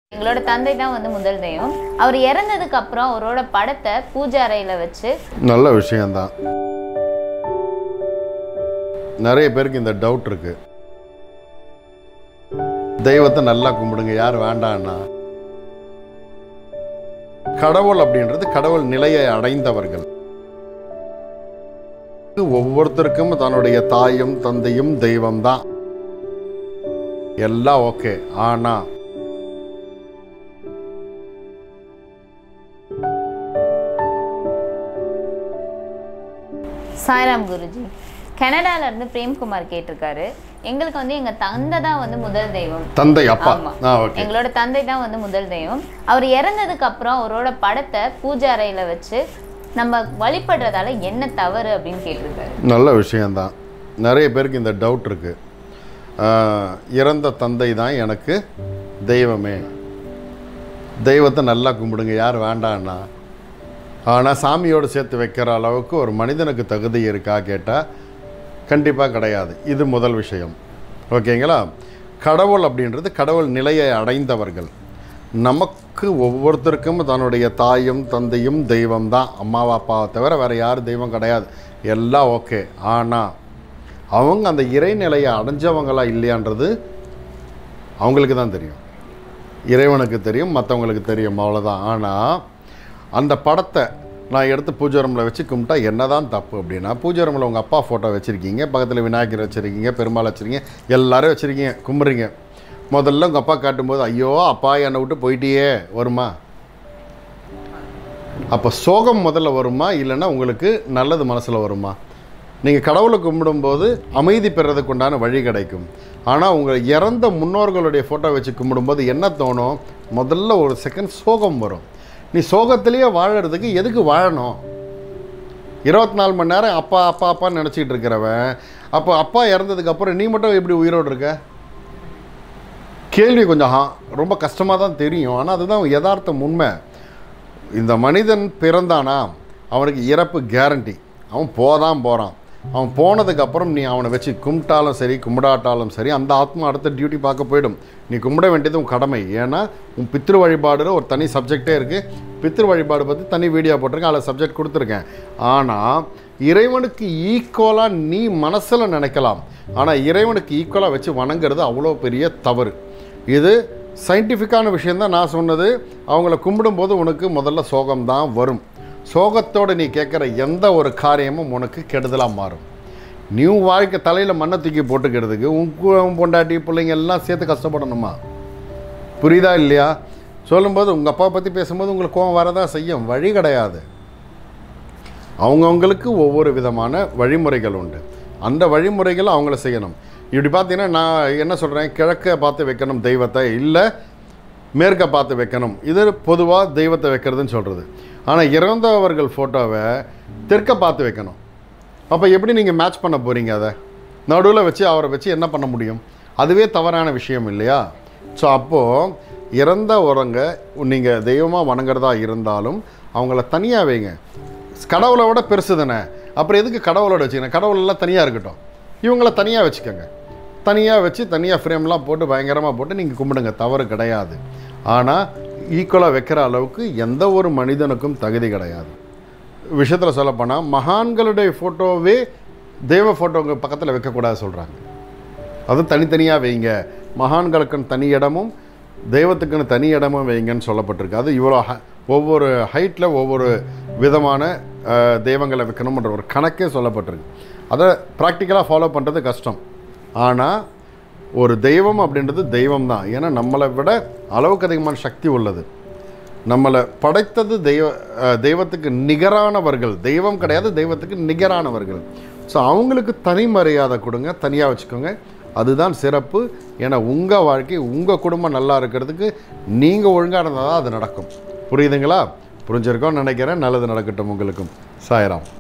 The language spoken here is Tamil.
எங்களோட தந்தை தான் வந்து முதல் தெய்வம் அவர் இறந்ததுக்கு அப்புறம் அவரோட படத்தை பூஜை அறையில வச்சு நல்ல விஷயம்தான் நிறைய பேருக்கு இந்த டவுட் இருக்கு தெய்வத்தை நல்லா கும்பிடுங்க யார் வேண்டான்னா கடவுள் அப்படின்றது கடவுள் நிலையை அடைந்தவர்கள் ஒவ்வொருத்தருக்கும் தன்னுடைய தாயும் தந்தையும் தெய்வம் தான் எல்லாம் ஓகே ஆனா சாய்ராம் குருஜி கனடால இருந்து பிரேம்குமார் கேட்டிருக்காரு எங்களுக்கு வந்து எங்க தந்தை தான் வந்து முதல் தெய்வம் தந்தை அப்பா ஆமா. ஆ ஓகே எங்களோட தந்தை தான் வந்து முதல் தெய்வம் அவர் இறந்ததுக்கு அப்புறம் அவரோட படத்தை பூஜை அறையில வச்சு நம்ம வழிபடுறதால என்ன தவறு அப்படின்னு கேட்டிருக்காரு நல்ல விஷயந்தான் நிறைய பேருக்கு இந்த டவுட் இருக்கு ஆஹ், இறந்த தந்தை தான் எனக்கு தெய்வமே தெய்வத்தை நல்லா கும்பிடுங்க யார் வேண்டான்னா ஆனால் சாமியோடு சேர்த்து வைக்கிற அளவுக்கு ஒரு மனிதனுக்கு தகுதி இருக்கா கேட்டால் கண்டிப்பாக கிடையாது இது முதல் விஷயம் ஓகேங்களா கடவுள் அப்படின்றது கடவுள் நிலையை அடைந்தவர்கள் நமக்கு ஒவ்வொருத்தருக்கும் தன்னுடைய தாயும் தந்தையும் தெய்வம் தான் அம்மாவா அப்பாவை தவிர வேறு யார் தெய்வம் கிடையாது எல்லாம் ஓகே ஆனால் அவங்க அந்த இறைநிலையை அடைஞ்சவங்களா இல்லையான்றது அவங்களுக்கு தான் தெரியும் இறைவனுக்கு தெரியும் மற்றவங்களுக்கு தெரியும் அவ்வளோதான் ஆனால் அந்த படத்தை நான் எடுத்து பூஜை ரூமில் வச்சு கும்பிட்டா என்னதான் தப்பு அப்படின்னா பூஜை ரூமில் உங்கள் அப்பா ஃபோட்டோ வச்சுருக்கீங்க பக்கத்தில் விநாயகர் வச்சுருக்கீங்க பெருமாள் வச்சுருக்கீங்க எல்லாரும் வச்சுருக்கீங்க கும்பிட்றீங்க முதல்ல உங்கள் அப்பா காட்டும்போது ஐயோ அப்பா என்னை விட்டு போயிட்டியே வருமா அப்போ சோகம் முதல்ல வருமா இல்லைன்னா உங்களுக்கு நல்லது மனசில் வருமா நீங்கள் கடவுளை கும்பிடும்போது அமைதி பெறதுக்கு உண்டான வழி கிடைக்கும் ஆனால் உங்கள் இறந்த முன்னோர்களுடைய ஃபோட்டோ வச்சு கும்பிடும்போது என்ன தோணும் முதல்ல ஒரு செகண்ட் சோகம் வரும் நீ சோகத்திலேயே வாழறதுக்கு எதுக்கு வாழணும் இருபத்தி நாலு மணி நேரம் அப்பா அப்பா அப்பான்னு நினச்சிக்கிட்டு இருக்கிறவன் அப்போ அப்பா இறந்ததுக்கு அப்புறம் நீ மட்டும் எப்படி உயிரோடு இருக்க கேள்வி கொஞ்சம் ஹா- ரொம்ப கஷ்டமாக தான் தெரியும் ஆனால் அதுதான் யதார்த்தம் உண்மை இந்த மனிதன் பிறந்தானா அவனுக்கு இறப்பு கேரண்டி அவன் போதான் போகிறான் அவன் போனதுக்கப்புறம் நீ அவனை வச்சு கும்பிட்டாலும் சரி கும்பிடாட்டாலும் சரி அந்த ஆத்மா அடுத்த டியூட்டி பார்க்க போயிடும் நீ கும்பிட வேண்டியது உன் கடமை ஏன்னா உன் பித்ரு வழிபாடுல ஒரு தனி சப்ஜெக்டே இருக்குது பித்ரு வழிபாடு பற்றி தனி வீடியோ போட்டிருக்கேன் அதில் சப்ஜெக்ட் கொடுத்துருக்கேன் ஆனால் இறைவனுக்கு ஈக்குவலாக நீ மனசில் நினைக்கலாம் ஆனால் இறைவனுக்கு ஈக்குவலாக வச்சு வணங்குறது அவ்வளோ பெரிய தவறு இது சயின்டிஃபிக்கான விஷயந்தான் நான் சொன்னது அவங்கள கும்பிடும்போது உனக்கு முதல்ல சோகம்தான் வரும் சோகத்தோடு நீ கேட்குற எந்த ஒரு காரியமும் உனக்கு கெடுதலாக மாறும் நீ உன் வாழ்க்கை தலையில் மண்ணை தூக்கி போட்டுக்கிறதுக்கு உன் கு- உன் பொண்டாட்டி பிள்ளைங்க எல்லாம் சேர்த்து கஷ்டப்படணுமா புரியுதா இல்லையா சொல்லும்போது உங்கள் அப்பா பற்றி பேசும்போது உங்களுக்கு கோவம் வரதான் செய்யும் வழி கிடையாது அவங்கவுங்களுக்கு ஒவ்வொரு விதமான வழிமுறைகள் உண்டு அந்த வழிமுறைகள் அவங்கள செய்யணும் இப்படி பார்த்தீங்கன்னா நான் என்ன சொல்கிறேன் கிழக்க பார்த்து வைக்கணும் தெய்வத்தை இல்லை மேற்க பார்த்து வைக்கணும் இது பொதுவாக தெய்வத்தை வைக்கிறதுன்னு சொல்கிறது ஆனால் இறந்தவர்கள் ஃபோட்டோவை தெற்க பார்த்து வைக்கணும் அப்போ எப்படி நீங்கள் மேட்ச் பண்ண போகிறீங்க அதை நடுவில் வச்சு அவரை வச்சு என்ன பண்ண முடியும் அதுவே தவறான விஷயம் இல்லையா ஸோ அப்போது இறந்த உரங்க நீங்கள் தெய்வமாக வணங்குறதா இருந்தாலும் அவங்கள தனியாக வைங்க கடவுளை விட பெருசு தானே அப்புறம் எதுக்கு கடவுளோட வச்சுக்கணும் கடவுள் எல்லாம் தனியாக இருக்கட்டும் இவங்கள தனியாக வச்சுக்கோங்க தனியாக வச்சு தனியாக ஃப்ரேம்லாம் போட்டு பயங்கரமாக போட்டு நீங்கள் கும்பிடுங்க தவறு கிடையாது ஆனால் ஈக்குவலாக வைக்கிற அளவுக்கு எந்த ஒரு மனிதனுக்கும் தகுதி கிடையாது விஷயத்தில் சொல்லப்போனால் மகான்களுடைய ஃபோட்டோவே தெய்வ ஃபோட்டோங்க பக்கத்தில் வைக்கக்கூடாது சொல்கிறாங்க அதுவும் தனித்தனியாக வைங்க மகான்களுக்குன்னு தனி இடமும் தெய்வத்துக்குன்னு தனி இடமும் வைங்கன்னு சொல்லப்பட்டிருக்கு அது இவ்வளோ ஹ- ஒவ்வொரு ஹைட்டில் ஒவ்வொரு விதமான அஹ், தெய்வங்களை வைக்கணும்ன்ற ஒரு கணக்கே சொல்லப்பட்டிருக்கு அதை ப்ராக்டிக்கலாக ஃபாலோ பண்ணுறது கஷ்டம் ஆனால் ஒரு தெய்வம் அப்படின்றது தெய்வம் தான் ஏன்னா நம்மளை விட அளவுக்கு அதிகமான சக்தி உள்ளது நம்மளை படைத்தது தெய்வ அஹ், தெய்வத்துக்கு நிகரானவர்கள் தெய்வம் கிடையாது தெய்வத்துக்கு நிகரானவர்கள் ஸோ அவங்களுக்கு தனி மரியாதை கொடுங்க தனியாக வச்சுக்கோங்க அதுதான் சிறப்பு ஏன்னா உங்கள் வாழ்க்கை உங்கள் குடும்பம் நல்லா இருக்கிறதுக்கு நீங்கள் ஒழுங்காக இருந்தால் தான் அது நடக்கும் புரியுதுங்களா புரிஞ்சிருக்கோன்னு நினைக்கிறேன் நல்லது நடக்கட்டும் உங்களுக்கும் சாய்ராம்